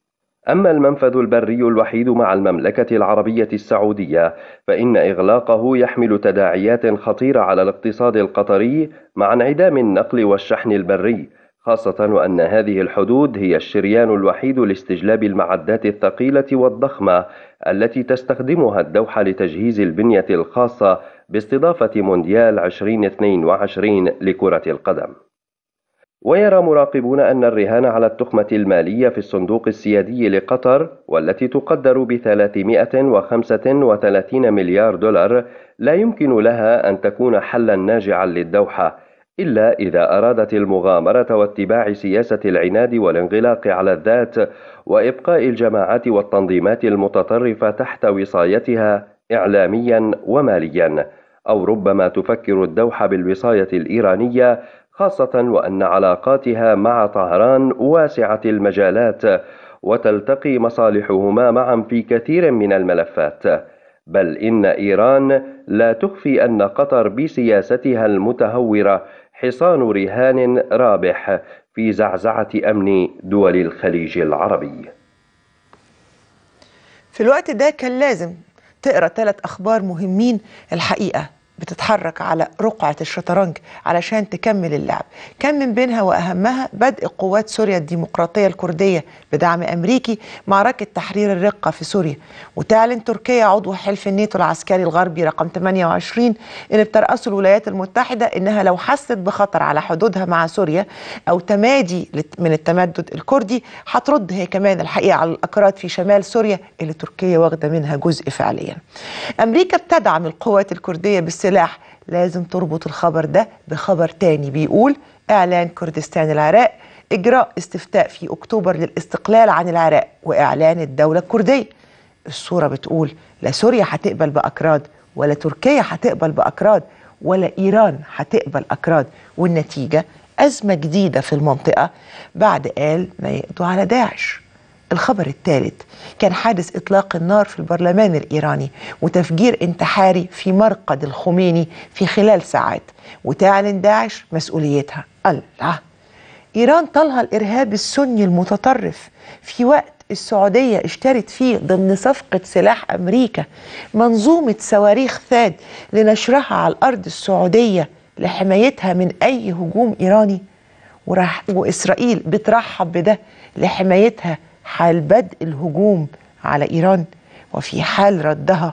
أما المنفذ البري الوحيد مع المملكة العربية السعودية فإن إغلاقه يحمل تداعيات خطيرة على الاقتصاد القطري مع انعدام النقل والشحن البري خاصة وأن هذه الحدود هي الشريان الوحيد لاستجلاب المعدات الثقيلة والضخمة التي تستخدمها الدوحة لتجهيز البنية الخاصة باستضافة مونديال 2022 لكرة القدم. ويرى مراقبون أن الرهان على التخمة المالية في الصندوق السيادي لقطر والتي تقدر ب 335 مليار دولار لا يمكن لها أن تكون حلا ناجعا للدوحة إلا إذا أرادت المغامرة واتباع سياسة العناد والانغلاق على الذات وإبقاء الجماعات والتنظيمات المتطرفة تحت وصايتها إعلاميا وماليا أو ربما تفكر الدوحة بالوصاية الإيرانية خاصة وأن علاقاتها مع طهران واسعة المجالات وتلتقي مصالحهما معا في كثير من الملفات بل إن إيران لا تخفي أن قطر بسياستها المتهورة حصان رهان رابح في زعزعة أمن دول الخليج العربي في الوقت ده كان لازم تقرا ثلاث اخبار مهمين الحقيقه بتتحرك على رقعة الشطرنج علشان تكمل اللعب كان من بينها وأهمها بدء قوات سوريا الديمقراطية الكردية بدعم أمريكي معركة تحرير الرقة في سوريا وتعلن تركيا عضو حلف الناتو العسكري الغربي رقم 28 اللي بترأسه الولايات المتحدة إنها لو حست بخطر على حدودها مع سوريا أو تمادي من التمدد الكردي هترد هي كمان الحقيقة على الأكراد في شمال سوريا اللي تركيا واخدة منها جزء فعليا أمريكا بتدعم القوات الكردية بالسلاح السلاح لازم تربط الخبر ده بخبر تاني بيقول إعلان كردستان العراق إجراء استفتاء في أكتوبر للاستقلال عن العراق وإعلان الدولة الكردية الصورة بتقول لا سوريا هتقبل بأكراد ولا تركيا هتقبل بأكراد ولا إيران هتقبل أكراد والنتيجة أزمة جديدة في المنطقة بعد قال ما يقضوا على داعش الخبر الثالث كان حادث اطلاق النار في البرلمان الايراني وتفجير انتحاري في مرقد الخميني في خلال ساعات وتعلن داعش مسؤوليتها الله ايران طالها الارهاب السني المتطرف في وقت السعوديه اشترت فيه ضمن صفقه سلاح امريكا منظومه صواريخ ثاد لنشرها على الارض السعوديه لحمايتها من اي هجوم ايراني وراح واسرائيل بترحب بده لحمايتها حال بدء الهجوم على ايران وفي حال ردها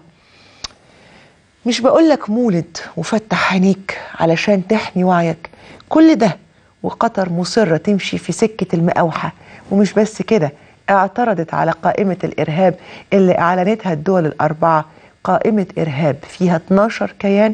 مش بقولك مولد وفتح عينيك علشان تحمي وعيك كل ده وقطر مصرة تمشي في سكة المقاوحة ومش بس كده اعترضت على قائمة الإرهاب اللي أعلنتها الدول الأربعة قائمة إرهاب فيها 12 كيان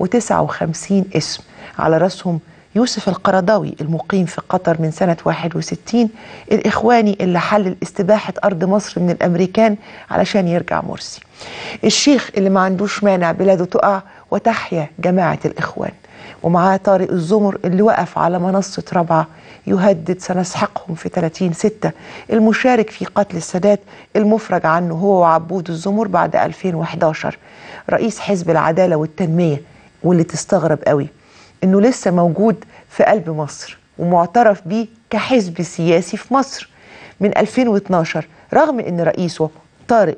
و59 اسم على رأسهم يوسف القرضاوي المقيم في قطر من سنة 61 الإخواني اللي حلل استباحة أرض مصر من الأمريكان علشان يرجع مرسي الشيخ اللي ما عندوش مانع بلاده تقع وتحيا جماعة الإخوان ومعاه طارق الزمر اللي وقف على منصة رابعة يهدد سنسحقهم في 30 ستة المشارك في قتل السادات المفرج عنه هو وعبود الزمر بعد 2011 رئيس حزب العدالة والتنمية واللي تستغرب قوي انه لسه موجود في قلب مصر ومعترف بيه كحزب سياسي في مصر من 2012 رغم ان رئيسه طارق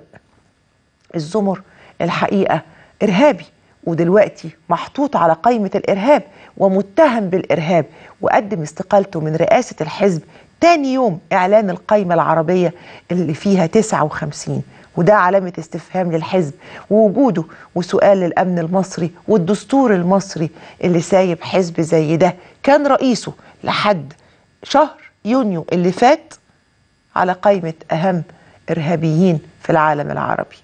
الزمر الحقيقه ارهابي ودلوقتي محطوط على قائمه الارهاب ومتهم بالارهاب وقدم استقالته من رئاسه الحزب تاني يوم اعلان القائمه العربيه اللي فيها 59 وده علامة استفهام للحزب ووجوده وسؤال للأمن المصري والدستور المصري اللي سايب حزب زي ده كان رئيسه لحد شهر يونيو اللي فات على قائمة أهم إرهابيين في العالم العربي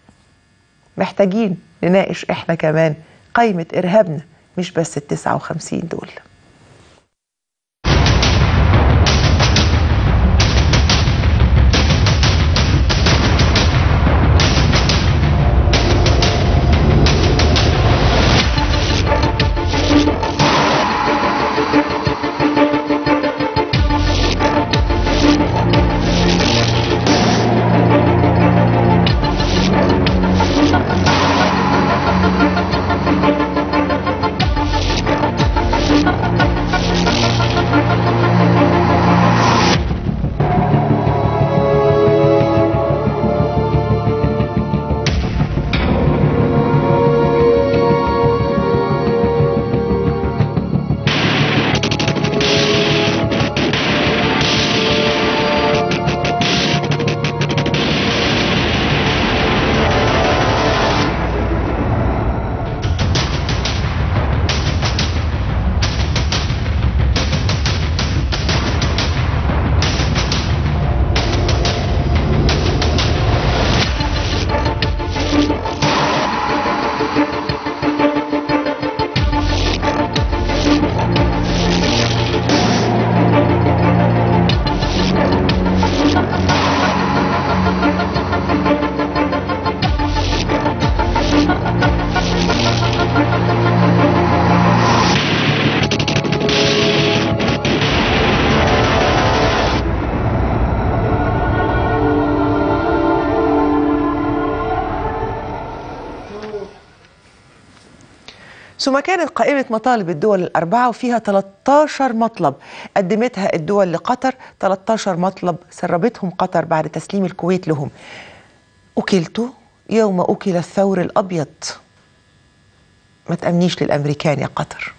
محتاجين نناقش إحنا كمان قائمة إرهابنا مش بس التسعة وخمسين دول Thank you. ثم كانت قائمة مطالب الدول الأربعة وفيها 13 مطلب قدمتها الدول لقطر 13 مطلب سربتهم قطر بعد تسليم الكويت لهم أكلت يوم أكل الثور الأبيض ما تأمنيش للأمريكان يا قطر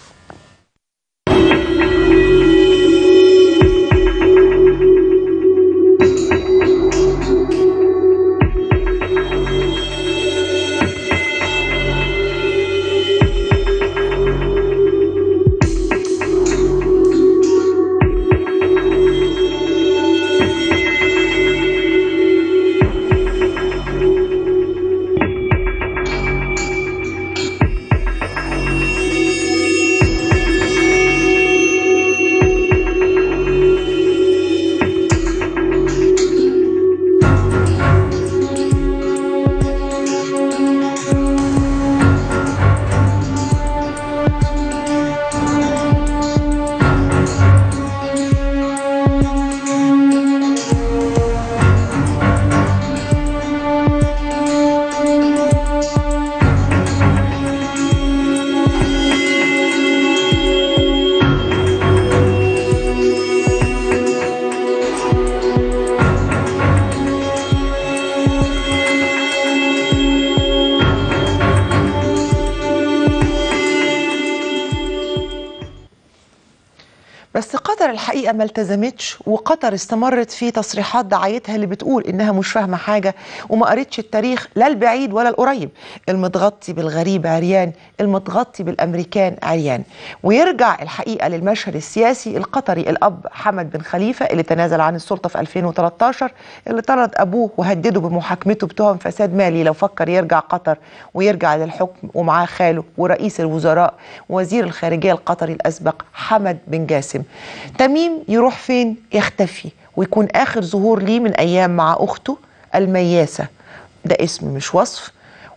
بس قطر الحقيقه ما التزمتش وقطر استمرت في تصريحات دعايتها اللي بتقول انها مش فاهمه حاجه وما قرتش التاريخ لا البعيد ولا القريب المتغطي بالغريب عريان المتغطي بالامريكان عريان ويرجع الحقيقه للمشهد السياسي القطري الاب حمد بن خليفه اللي تنازل عن السلطه في 2013 اللي طرد ابوه وهدده بمحاكمته بتهم فساد مالي لو فكر يرجع قطر ويرجع للحكم ومعاه خاله ورئيس الوزراء وزير الخارجيه القطري الاسبق حمد بن جاسم تميم يروح فين يختفي ويكون اخر ظهور ليه من ايام مع اخته المياسه ده اسم مش وصف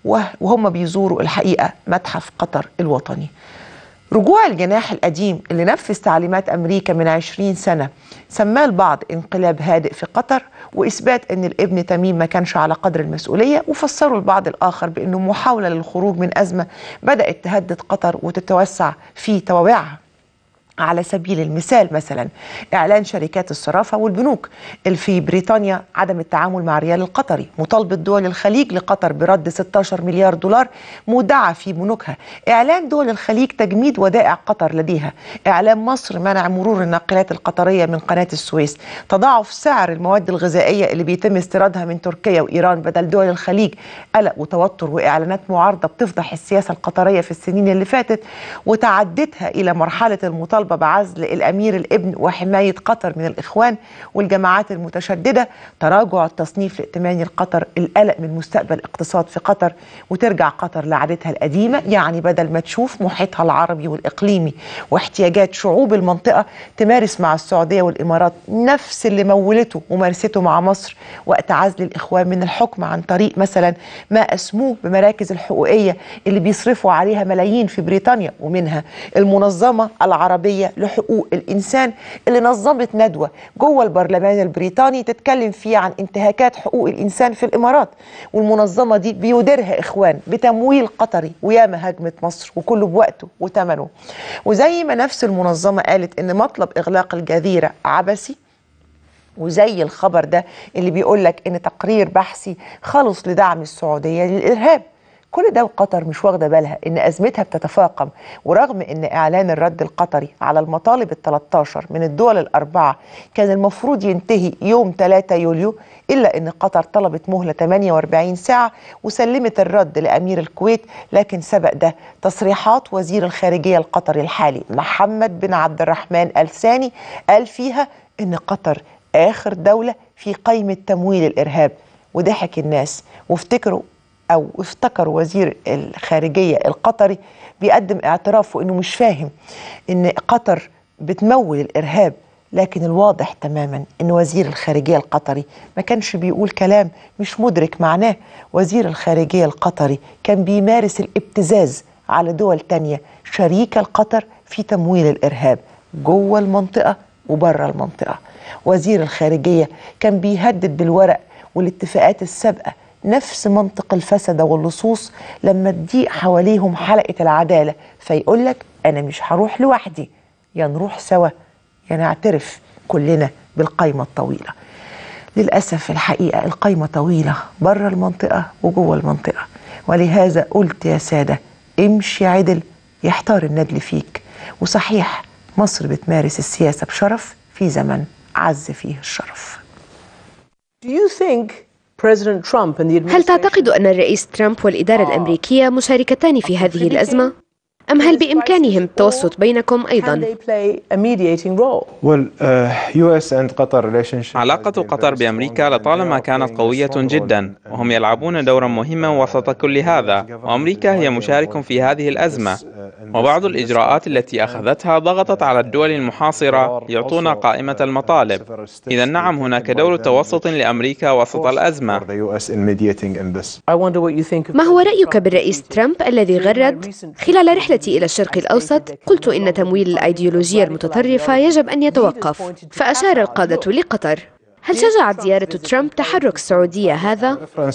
وهم بيزوروا الحقيقه متحف قطر الوطني رجوع الجناح القديم اللي نفذ تعليمات امريكا من 20 سنه سماه البعض انقلاب هادئ في قطر واثبات ان الابن تميم ما كانش على قدر المسؤوليه وفسروا البعض الاخر بانه محاوله للخروج من ازمه بدات تهدد قطر وتتوسع في توابعها على سبيل المثال مثلا اعلان شركات الصرافه والبنوك اللي في بريطانيا عدم التعامل مع الريال القطري مطالبه دول الخليج لقطر برد 16 مليار دولار مودعه في بنوكها اعلان دول الخليج تجميد ودائع قطر لديها اعلان مصر منع مرور الناقلات القطريه من قناه السويس تضاعف سعر المواد الغذائيه اللي بيتم استيرادها من تركيا وايران بدل دول الخليج قلق وتوتر واعلانات معارضه بتفضح السياسه القطريه في السنين اللي فاتت وتعدتها الى مرحله المطالبه بعزل الامير الابن وحمايه قطر من الاخوان والجماعات المتشدده تراجع التصنيف الائتماني لقطر القلق من مستقبل الاقتصاد في قطر وترجع قطر لعادتها القديمه يعني بدل ما تشوف محيطها العربي والاقليمي واحتياجات شعوب المنطقه تمارس مع السعوديه والامارات نفس اللي مولته ومارسته مع مصر وقت عزل الاخوان من الحكم عن طريق مثلا ما اسموه بمراكز الحقوقيه اللي بيصرفوا عليها ملايين في بريطانيا ومنها المنظمه العربيه لحقوق الانسان اللي نظمت ندوه جوه البرلمان البريطاني تتكلم فيه عن انتهاكات حقوق الانسان في الامارات والمنظمه دي بيديرها اخوان بتمويل قطري وياما هجمت مصر وكله بوقته وثمنه وزي ما نفس المنظمه قالت ان مطلب اغلاق الجزيره عبثي وزي الخبر ده اللي بيقول لك ان تقرير بحثي خلص لدعم السعوديه للارهاب كل ده وقطر مش واخده بالها ان ازمتها بتتفاقم ورغم ان اعلان الرد القطري على المطالب ال 13 من الدول الاربعه كان المفروض ينتهي يوم 3 يوليو الا ان قطر طلبت مهله 48 ساعه وسلمت الرد لامير الكويت لكن سبق ده تصريحات وزير الخارجيه القطري الحالي محمد بن عبد الرحمن ال ثاني قال فيها ان قطر اخر دوله في قائمه تمويل الارهاب وضحك الناس وافتكروا او افتكروا وزير الخارجيه القطري بيقدم اعترافه انه مش فاهم ان قطر بتمول الارهاب لكن الواضح تماما ان وزير الخارجيه القطري ما كانش بيقول كلام مش مدرك معناه وزير الخارجيه القطري كان بيمارس الابتزاز على دول تانية شريكة القطر في تمويل الارهاب جوه المنطقه وبره المنطقه وزير الخارجيه كان بيهدد بالورق والاتفاقات السابقه نفس منطق الفسد واللصوص لما تضيق حواليهم حلقة العدالة فيقول لك أنا مش هروح لوحدي يا نروح سوا يا نعترف كلنا بالقايمة الطويلة للأسف الحقيقة القايمة طويلة بره المنطقة وجوه المنطقة ولهذا قلت يا سادة امشي عدل يحتار الندل فيك وصحيح مصر بتمارس السياسة بشرف في زمن عز فيه الشرف هل تعتقد أن الرئيس ترامب والإدارة الأمريكية مشاركتان في هذه الأزمة؟ أم هل بإمكانهم التوسط بينكم أيضا؟ علاقة قطر بأمريكا لطالما كانت قوية جدا وهم يلعبون دورا مهما وسط كل هذا وأمريكا هي مشارك في هذه الأزمة وبعض الإجراءات التي أخذتها ضغطت على الدول المحاصرة ليعطونا قائمة المطالب إذا نعم هناك دور توسط لأمريكا وسط الأزمة ما هو رأيك بالرئيس ترامب الذي غرد خلال رحلة إلى الشرق الأوسط قلت إن تمويل الأيديولوجيا المتطرفة يجب أن يتوقف فأشار القادة لقطر هل شجعت زيارة ترامب تحرك السعودية هذا؟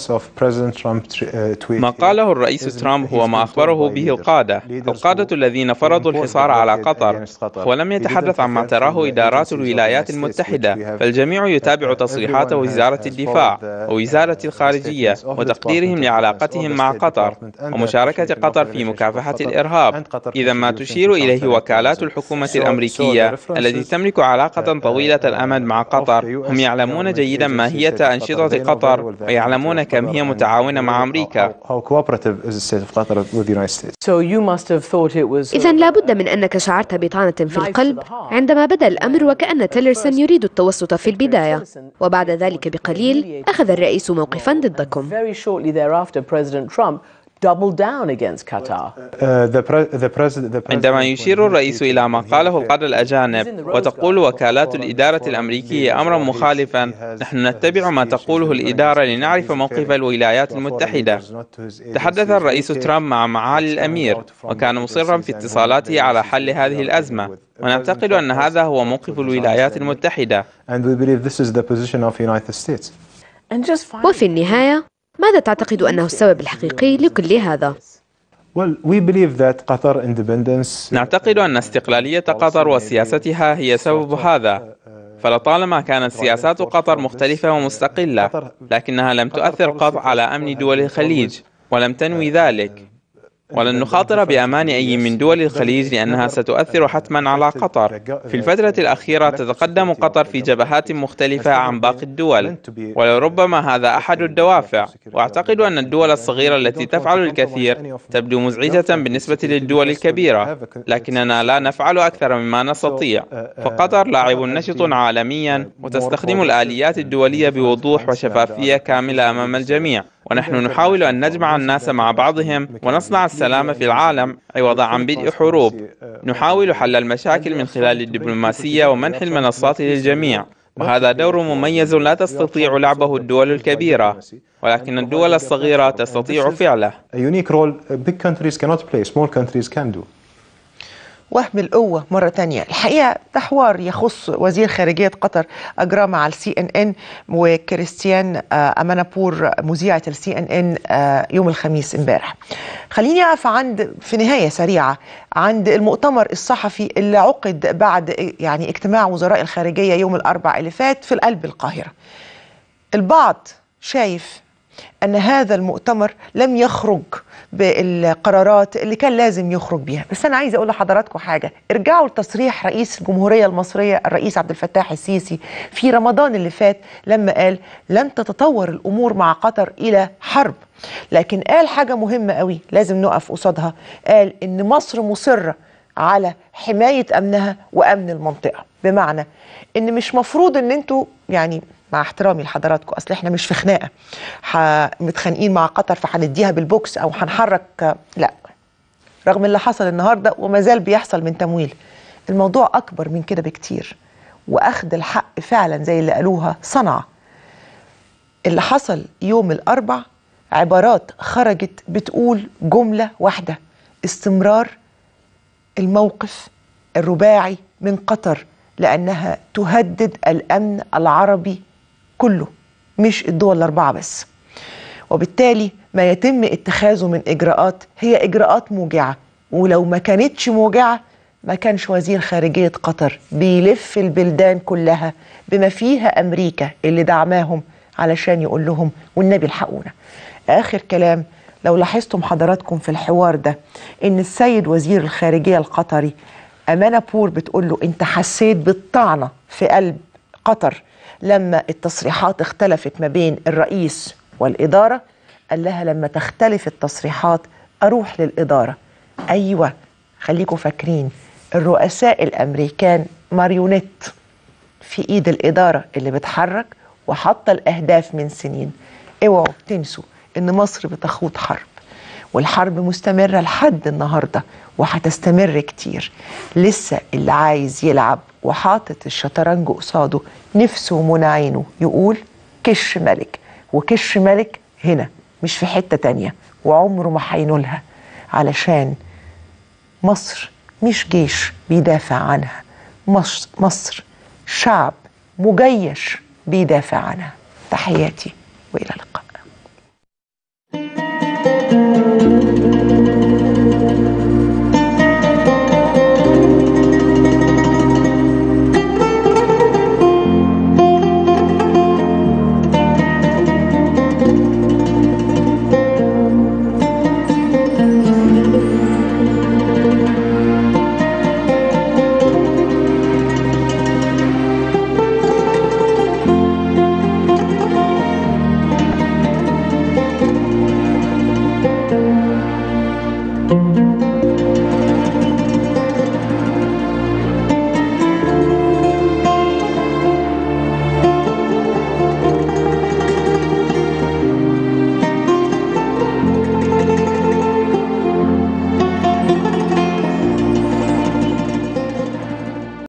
ما قاله الرئيس ترامب هو ما أخبره به القادة القادة الذين فرضوا الحصار على قطر ولم يتحدث عما تراه إدارات الولايات المتحدة فالجميع يتابع تصريحات وزارة الدفاع ووزارة الخارجية وتقديرهم لعلاقتهم مع قطر ومشاركة قطر في مكافحة الإرهاب إذا ما تشير إليه وكالات الحكومة الأمريكية التي تملك علاقة طويلة الأمد مع قطر هم يعلمون جيدا ماهية أنشطة قطر ويعلمون كم هي متعاونة مع أمريكا إذا لابد من أنك شعرت بطعنة في القلب عندما بدا الأمر وكأن تيلرسون يريد التوسط في البداية وبعد ذلك بقليل أخذ الرئيس موقفا ضدكم عندما يشير الرئيس إلى ما قاله القادة الأجانب وتقول وكالات الإدارة الأمريكية أمرا مخالفا نحن نتبع ما تقوله الإدارة لنعرف موقف الولايات المتحدة تحدث الرئيس ترامب مع معالي الأمير وكان مصرا في اتصالاته على حل هذه الأزمة ونعتقد أن هذا هو موقف الولايات المتحدة وفي النهاية ماذا تعتقد أنه السبب الحقيقي لكل هذا؟ نعتقد أن استقلالية قطر وسياستها هي سبب هذا فلطالما كانت سياسات قطر مختلفة ومستقلة لكنها لم تؤثر قط على أمن دول الخليج ولم تنوي ذلك ولن نخاطر بأمان أي من دول الخليج لأنها ستؤثر حتما على قطر في الفترة الأخيرة تتقدم قطر في جبهات مختلفة عن باقي الدول ولربما هذا أحد الدوافع وأعتقد أن الدول الصغيرة التي تفعل الكثير تبدو مزعجة بالنسبة للدول الكبيرة لكننا لا نفعل أكثر مما نستطيع فقطر لاعب نشط عالميا وتستخدم الآليات الدولية بوضوح وشفافية كاملة أمام الجميع ونحن نحاول أن نجمع الناس مع بعضهم ونصنع السلام في العالم عوض عن بدء حروب نحاول حل المشاكل من خلال الدبلوماسية ومنح المنصات للجميع وهذا دور مميز لا تستطيع لعبه الدول الكبيرة ولكن الدول الصغيرة تستطيع فعله وهم القوة مرة تانية الحقيقة ده حوار يخص وزير خارجية قطر أجراه مع السي ان ان وكريستيان أمانابور مذيعة السي ان ان يوم الخميس امبارح خليني أقف عند في نهاية سريعة عند المؤتمر الصحفي اللي عقد بعد يعني اجتماع وزراء الخارجية يوم الأربع اللي فات في القلب القاهرة البعض شايف أن هذا المؤتمر لم يخرج بالقرارات اللي كان لازم يخرج بيها بس أنا عايزة أقول لحضراتكم حاجة ارجعوا لتصريح رئيس الجمهورية المصرية الرئيس عبد الفتاح السيسي في رمضان اللي فات لما قال لن تتطور الأمور مع قطر إلى حرب لكن قال حاجة مهمة قوي لازم نقف قصادها قال إن مصر مصرة على حماية أمنها وأمن المنطقة بمعنى إن مش مفروض إن أنتوا يعني مع احترامي لحضراتكم اصل احنا مش في خناقه متخانقين مع قطر فهنديها بالبوكس او هنحرك لا رغم اللي حصل النهارده وما زال بيحصل من تمويل الموضوع اكبر من كده بكتير واخد الحق فعلا زي اللي قالوها صنعه اللي حصل يوم الاربع عبارات خرجت بتقول جمله واحده استمرار الموقف الرباعي من قطر لانها تهدد الامن العربي كله مش الدول الاربعه بس وبالتالي ما يتم اتخاذه من اجراءات هي اجراءات موجعه ولو ما كانتش موجعه ما كانش وزير خارجيه قطر بيلف البلدان كلها بما فيها امريكا اللي دعماهم علشان يقول لهم والنبي الحقونا اخر كلام لو لاحظتم حضراتكم في الحوار ده ان السيد وزير الخارجيه القطري امانه بور بتقول له انت حسيت بالطعنه في قلب قطر لما التصريحات اختلفت ما بين الرئيس والاداره قال لها لما تختلف التصريحات اروح للاداره ايوه خليكم فاكرين الرؤساء الامريكان ماريونيت في ايد الاداره اللي بتحرك وحاطه الاهداف من سنين اوعوا تنسوا ان مصر بتخوض حرب والحرب مستمره لحد النهارده وهتستمر كتير لسه اللي عايز يلعب وحاطط الشطرنج قصاده نفسه ومنى عينه يقول كش ملك وكش ملك هنا مش في حته تانيه وعمره ما هينولها علشان مصر مش جيش بيدافع عنها مصر, مصر شعب مجيش بيدافع عنها تحياتي والى اللقاء